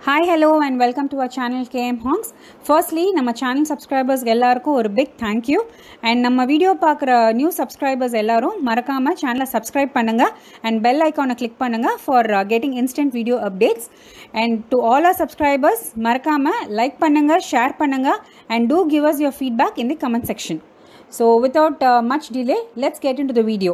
hi hello and welcome to our channel KM hangs firstly நம்ம channel subscribers எல்லாருக்கும் ஒரு big thank you and நம்ம video பார்க்குற new subscribers எல்லாரும் மறக்காமல் சேனலை சப்ஸ்கிரைப் பண்ணுங்கள் அண்ட் பெல் ஐக்கானை கிளிக் பண்ணுங்கள் for getting instant video updates and to all our subscribers மறக்காமல் லைக் பண்ணுங்கள் ஷேர் பண்ணுங்கள் and do give us your feedback in the comment section so without much delay let's get into the video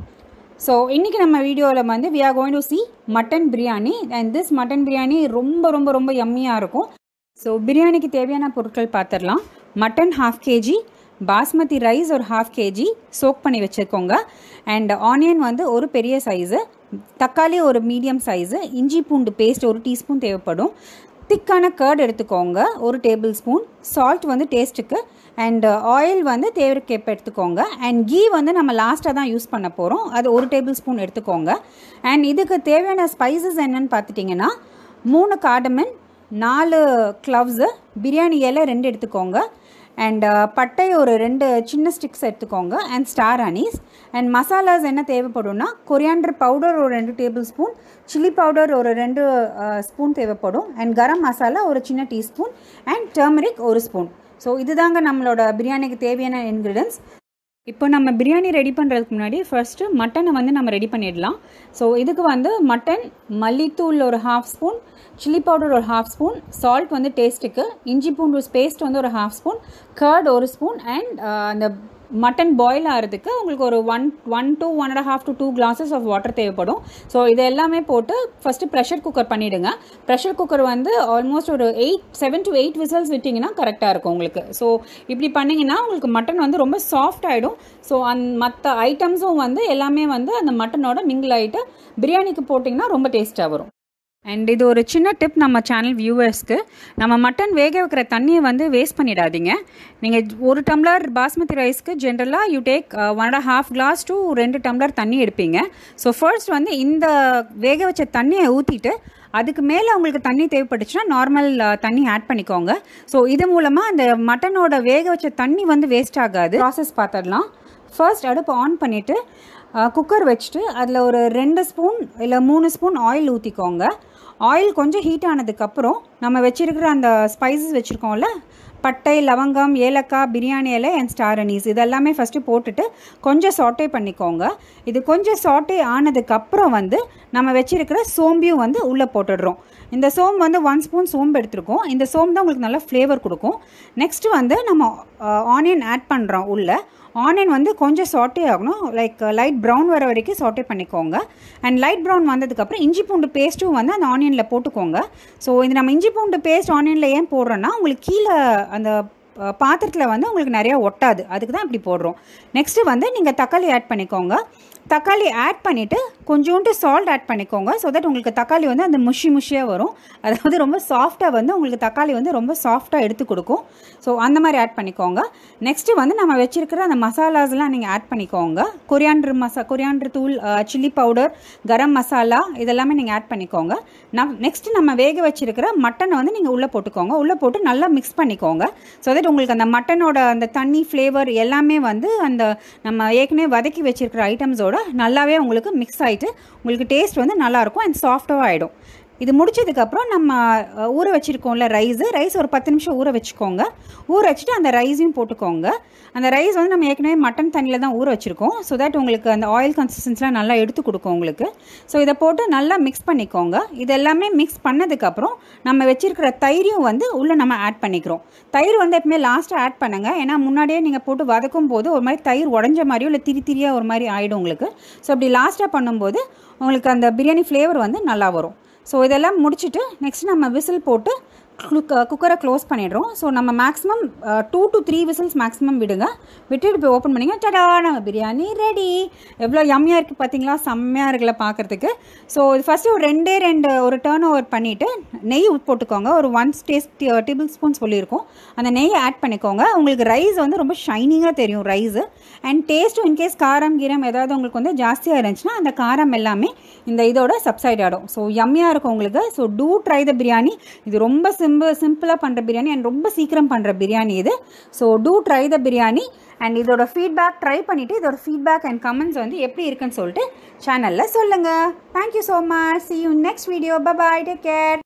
so இன்றைக்கி நம்ம வீடியோவில் வந்து we are going to see mutton biryani and this mutton biryani ரொம்ப ரொம்ப ரொம்ப யம்மியாக இருக்கும் so பிரியாணிக்கு தேவையான பொருட்கள் பார்த்துடலாம் mutton half K G basmati rice ஒரு ஹாஃப் கேஜி சோக் பண்ணி வச்சுக்கோங்க அண்ட் ஆனியன் வந்து ஒரு பெரிய சைஸு தக்காளி ஒரு மீடியம் சைஸு இஞ்சி பூண்டு பேஸ்ட் ஒரு டீஸ்பூன் தேவைப்படும் திக்கான கர்ட் எடுத்துக்கோங்க ஒரு டேபிள் ஸ்பூன் சால்ட் வந்து டேஸ்ட்டுக்கு அண்ட் ஆயில் வந்து தேவைக்கேற்ப எடுத்துக்கோங்க அண்ட் கீ வந்து நம்ம லாஸ்ட்டாக தான் யூஸ் பண்ண போகிறோம் அது ஒரு டேபிள் ஸ்பூன் எடுத்துக்கோங்க அண்ட் இதுக்கு தேவையான ஸ்பைசஸ் என்னன்னு பார்த்துட்டிங்கன்னா மூணு காடமன் நாலு க்ளவ்ஸு பிரியாணி இலை ரெண்டு எடுத்துக்கோங்க அண்ட் பட்டை ஒரு ரெண்டு சின்ன ஸ்டிக்ஸ் எடுத்துக்கோங்க and star anise and masalas என்ன தேவைப்படும்னா கொரியாண்டர் பவுடர் ஒரு ரெண்டு டேபிள் ஸ்பூன் சில்லி பவுடர் ஒரு ரெண்டு ஸ்பூன் தேவைப்படும் அண்ட் கரம் மசாலா ஒரு சின்ன டீஸ்பூன் அண்ட் டர்மரிக் ஒரு ஸ்பூன் ஸோ இதுதாங்க நம்மளோட பிரியாணிக்கு தேவையான இன்க்ரீடியன்ஸ் இப்போ நம்ம பிரியாணி ரெடி பண்ணுறதுக்கு முன்னாடி ஃபர்ஸ்ட்டு மட்டனை வந்து நம்ம ரெடி பண்ணிடலாம் ஸோ இதுக்கு வந்து மட்டன் மல்லித்தூள் ஒரு ஹாஃப் ஸ்பூன் சில்லி பவுடர் ஒரு ஹாஃப் ஸ்பூன் சால்ட் வந்து டேஸ்ட்டுக்கு இஞ்சி பூண்டு பேஸ்ட் வந்து ஒரு ஹாஃப் ஸ்பூன் கர்ட் ஒரு ஸ்பூன் அண்ட் அந்த மட்டன் பாயில் ஆகிறதுக்கு உங்களுக்கு ஒரு one one two one and half to two glasses of water தேவைப்படும் ஸோ இது எல்லாமே போட்டு ஃபஸ்ட்டு ப்ரெஷர் குக்கர் பண்ணிவிடுங்க ப்ரெஷர் குக்கர் வந்து ஆல்மோஸ்ட் ஒரு eight seven to eight whistles விட்டிங்கன்னா கரெக்டாக இருக்கும் உங்களுக்கு ஸோ இப்படி பண்ணிங்கன்னா உங்களுக்கு மட்டன் வந்து ரொம்ப சாஃப்ட் ஆகிடும் ஸோ அந் மற்ற ஐட்டம்ஸும் வந்து எல்லாமே வந்து அந்த மட்டனோட மிங்கிள் ஆகிட்டு பிரியாணிக்கு போட்டிங்கன்னா ரொம்ப டேஸ்ட்டாக வரும் அண்ட் இது ஒரு சின்ன டிப் நம்ம சேனல் வியூவர்ஸ்க்கு நம்ம மட்டன் வேக வைக்கிற தண்ணியை வந்து வேஸ்ட் பண்ணிடாதீங்க நீங்கள் ஒரு டம்ளர் பாஸ்மதி ரைஸ்க்கு ஜென்ரலாக you take one and half glass to ரெண்டு டம்ளர் தண்ணி எடுப்பீங்க ஸோ ஃபர்ஸ்ட் வந்து இந்த வேக வச்ச தண்ணியை ஊற்றிட்டு அதுக்கு மேலே உங்களுக்கு தண்ணி தேவைப்பட்டுச்சுன்னா நார்மல் தண்ணி ஆட் பண்ணிக்கோங்க ஸோ இது மூலமாக அந்த மட்டனோட வேக வச்ச தண்ணி வந்து வேஸ்ட் ஆகாது ப்ராசஸ் பார்த்துடலாம் ஃபர்ஸ்ட் அடுப்பு ஆன் பண்ணிவிட்டு குக்கர் வச்சுட்டு அதில் ஒரு ரெண்டு ஸ்பூன் இல்லை மூணு ஸ்பூன் ஆயில் ஊற்றிக்கோங்க ஆயில் கொஞ்சம் ஹீட் ஆனதுக்கப்புறம் நம்ம வச்சுருக்கிற அந்த ஸ்பைசஸ் வச்சுருக்கோம்ல பட்டை லவங்கம் ஏலக்காய் பிரியாணி இலை அண்ட் ஸ்டார் அனீஸ் இதெல்லாமே ஃபஸ்ட்டு போட்டுட்டு கொஞ்சம் சாட்டே பண்ணிக்கோங்க இது கொஞ்சம் சாட்டே ஆனதுக்கப்புறம் வந்து நம்ம வச்சுருக்கிற சோம்பியும் வந்து உள்ளே போட்டுடுறோம் இந்த சோம்பு வந்து ஒன் ஸ்பூன் சோம்பு எடுத்துருக்கோம் இந்த சோம்பு தான் உங்களுக்கு நல்லா ஃப்ளேவர் கொடுக்கும் நெக்ஸ்ட்டு வந்து நம்ம ஆனியன் ஆட் பண்ணுறோம் உள்ளே ஆனியன் வந்து கொஞ்சம் சாட்டே ஆகணும் லைக் லைட் ப்ரௌன் வர வரைக்கும் சாட்டே பண்ணிக்கோங்க அண்ட் லைட் ப்ரௌன் வந்ததுக்கப்புறம் இஞ்சி பூண்டு பேஸ்ட்டும் வந்து அந்த ஆனியனில் போட்டுக்கோங்க ஸோ இது நம்ம இஞ்சி பூண்டு பேஸ்ட் ஆனியனில் ஏன் போடுறோன்னா உங்களுக்கு கீழே அந்த பாத்திரத்தில் வந்து உங்களுக்கு நிறையா ஒட்டாது அதுக்கு தான் இப்படி போடுறோம் நெக்ஸ்ட்டு வந்து நீங்கள் தக்காளி ஆட் பண்ணிக்கோங்க தக்காளி ஆட் பண்ணிவிட்டு கொஞ்சோண்டு சால்ட் ஆட் பண்ணிக்கோங்க ஸோ தட் உங்களுக்கு தக்காளி வந்து அந்த முஷி முஷியாக வரும் அதாவது ரொம்ப சாஃப்டாக வந்து உங்களுக்கு தக்காளி வந்து ரொம்ப சாஃப்டாக எடுத்து கொடுக்கும் ஸோ அந்த மாதிரி ஆட் பண்ணிக்கோங்க நெக்ஸ்ட்டு வந்து நம்ம வச்சுருக்கிற அந்த மசாலாஸ்லாம் நீங்கள் ஆட் பண்ணிக்கோங்க கொரியாண்டர் மசா கொரியாண்டர் தூள் சில்லி பவுடர் கரம் மசாலா இதெல்லாமே நீங்கள் ஆட் பண்ணிக்கோங்க நம் நெக்ஸ்ட்டு நம்ம வேக வச்சுருக்கிற மட்டனை வந்து நீங்கள் உள்ளே போட்டுக்கோங்க உள்ளே போட்டு நல்லா மிக்ஸ் பண்ணிக்கோங்க ஸோ தட் உங்களுக்கு அந்த மட்டனோட அந்த தண்ணி ஃப்ளேவர் எல்லாமே வந்து அந்த நம்ம ஏற்கனவே வதக்கி வச்சுருக்கிற ஐட்டம்ஸோட நல்லாவே உங்களுக்கு மிக்ஸ் ஆகிட்டு உங்களுக்கு டேஸ்ட் வந்து நல்லாயிருக்கும் அண்ட் சாஃப்டாக ஆகிடும் இது முடிச்சதுக்கப்புறம் நம்ம ஊற வச்சுருக்கோம்ல ரைஸு ரைஸ் ஒரு பத்து நிமிஷம் ஊற வச்சுக்கோங்க ஊற வச்சுட்டு அந்த ரைஸையும் போட்டுக்கோங்க அந்த ரைஸ் வந்து நம்ம ஏற்கனவே மட்டன் தண்ணியில் தான் ஊற வச்சுருக்கோம் ஸோ தட் உங்களுக்கு அந்த ஆயில் கன்சிஸ்டன்ஸ்லாம் நல்லா எடுத்து கொடுக்கும் உங்களுக்கு ஸோ இதை போட்டு நல்லா மிக்ஸ் பண்ணிக்கோங்க இது எல்லாமே மிக்ஸ் பண்ணதுக்கப்புறம் நம்ம வச்சுருக்கிற தயிரையும் வந்து உள்ளே நம்ம ஆட் பண்ணிக்கிறோம் தயிர் வந்து எப்பவுமே லாஸ்ட்டாக ஆட் பண்ணுங்கள் ஏன்னா முன்னாடியே நீங்கள் போட்டு வதக்கும் போது ஒரு மாதிரி தயிர் உடஞ்ச மாதிரியோ இல்லை திரி திரியாக ஒரு மாதிரி ஆகிடும் உங்களுக்கு ஸோ அப்படி லாஸ்ட்டாக பண்ணும்போது உங்களுக்கு அந்த பிரியாணி ஃப்ளேவர் வந்து நல்லா வரும் ஸோ இதெல்லாம் முடிச்சுட்டு நெக்ஸ்ட் நம்ம விசில் போட்டு குக்கரை க்ளோஸ் பண்ணிடுறோம் ஸோ நம்ம maximum two to three whistles maximum விடுங்க விட்டுட்டு போய் ஓப்பன் பண்ணிங்க டடா நம்ம பிரியாணி ரெடி எவ்வளோ யம்மியாக இருக்குது பார்த்தீங்களா செம்மையாக இருக்குல்ல பார்க்குறதுக்கு ஸோ இது ஃபஸ்ட்டு ஒரு ரெண்டே ரெண்டு ஒரு டேர்ன் ஓவர் பண்ணிவிட்டு நெய் போட்டுக்கோங்க ஒரு ஒன் டேஸ்ட் டேபிள் ஸ்பூன் சொல்லியிருக்கோம் அந்த நெய்யை ஆட் பண்ணிக்கோங்க உங்களுக்கு ரைஸ் வந்து ரொம்ப ஷைனிங்காக தெரியும் ரைஸு அண்ட் டேஸ்ட்டும் இன்கேஸ் காரம் கீரம் ஏதாவது உங்களுக்கு வந்து ஜாஸ்தியாக இருந்துச்சுன்னா அந்த காரம் எல்லாமே இந்த இதோட சப்சைட் ஆகிடும் ஸோ யம்மியாக இருக்கும் உங்களுக்கு so to try the biryani இது ரொம்ப சிம்பிள் சிம்பிளாக பண்ணுற பிரியாணி அண்ட் ரொம்ப சீக்கிரம் பண்ணுற பிரியாணி இது so to try the biryani and இதோட ஃபீட்பேக் ட்ரை பண்ணிவிட்டு இதோட ஃபீட்பேக் அண்ட் கமெண்ட்ஸ் வந்து எப்படி இருக்குன்னு சொல்லிட்டு சேனலில் சொல்லுங்கள் thank you so much see you next video bye bye take care